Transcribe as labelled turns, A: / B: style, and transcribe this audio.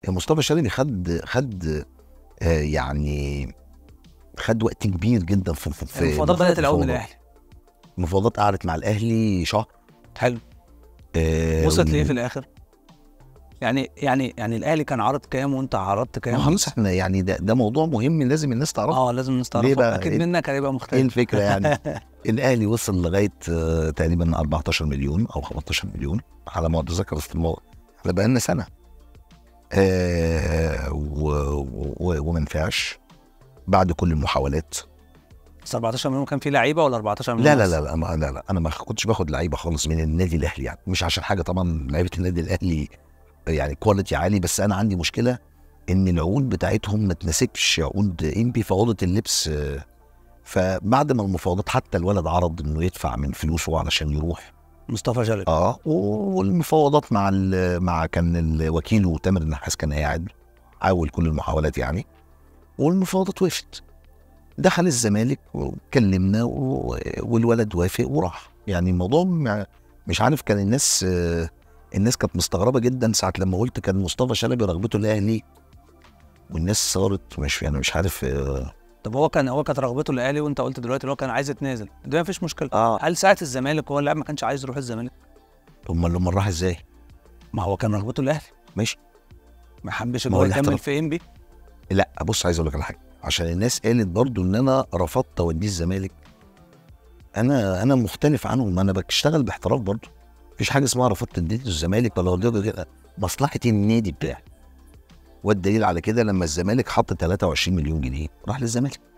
A: مصطفى شلبي خد خد آه يعني خد وقت كبير جدا في في في
B: المفاوضات بدات الاول من
A: المفاوضات.
B: الاهلي
A: المفاوضات قعدت مع الاهلي شهر
B: حلو
A: آه
B: وصلت
A: و-
B: لايه في الاخر؟ يعني يعني يعني الاهلي كان عرض كام وانت عرضت
A: ما
B: كام؟
A: خلاص احنا يعني ده, ده موضوع مهم لازم الناس تعرفه
B: اه لازم الناس
A: ليه
B: تعرفه
A: بقى؟
B: اكيد
A: إيه-
B: منك هيبقى
A: ايه
B: مختلف
A: الفكره يعني الاهلي وصل لغايه آه، تقريبا 14 مليون او 15 مليون على ما اتذكر في الموضوع احنا بقى لنا سنه آه و- و- وما نفعش بعد كل المحاولات
B: بس 14 مليون كان في لعيبه ولا 14 مليون
A: لا لا
B: بس؟
A: لا لا, ما لا, لا انا ما كنتش باخد لعيبه خالص من النادي الاهلي يعني مش عشان حاجه طبعا لعيبه النادي الاهلي يعني كواليتي عالي بس انا عندي مشكله ان العقود بتاعتهم ما تناسبش عقود انبي في اوضه اللبس آه، فبعد ما المفاوضات حتى الولد عرض انه يدفع من فلوسه علشان يروح
B: مصطفى شلبي
A: اه والمفاوضات مع ال- مع كان الوكيل تامر النحاس كان قاعد حاول كل المحاولات يعني والمفاوضات وقفت دخل الزمالك وكلمنا و- والولد وافق وراح يعني الموضوع مع- مش عارف كان الناس آه، الناس كانت مستغربه جدا ساعه لما قلت كان مصطفى شلبي رغبته الاهلي والناس صارت مش يعني مش عارف اه,
B: طب هو كان هو كانت رغبته الاهلي وانت قلت دلوقتي ان هو كان عايز يتنازل ده ما فيش مشكله
A: آه.
B: هل ساعه الزمالك هو اللاعب ما كانش عايز يروح الزمالك
A: امال لما راح ازاي؟
B: ما هو كان رغبته الاهلي
A: ماشي
B: ما حبش ان
A: ما
B: هو
A: هو
B: يكمل
A: الاحتراف.
B: في انبي
A: لا بص عايز اقول لك على حاجه عشان الناس قالت برضو ان انا رفضت اوديه الزمالك انا انا مختلف عنهم انا بشتغل باحتراف برضو مفيش حاجه اسمها رفضت اديته الزمالك ولا وديته كده مصلحه النادي بتاعي والدليل على كده لما الزمالك حط 23 مليون جنيه راح للزمالك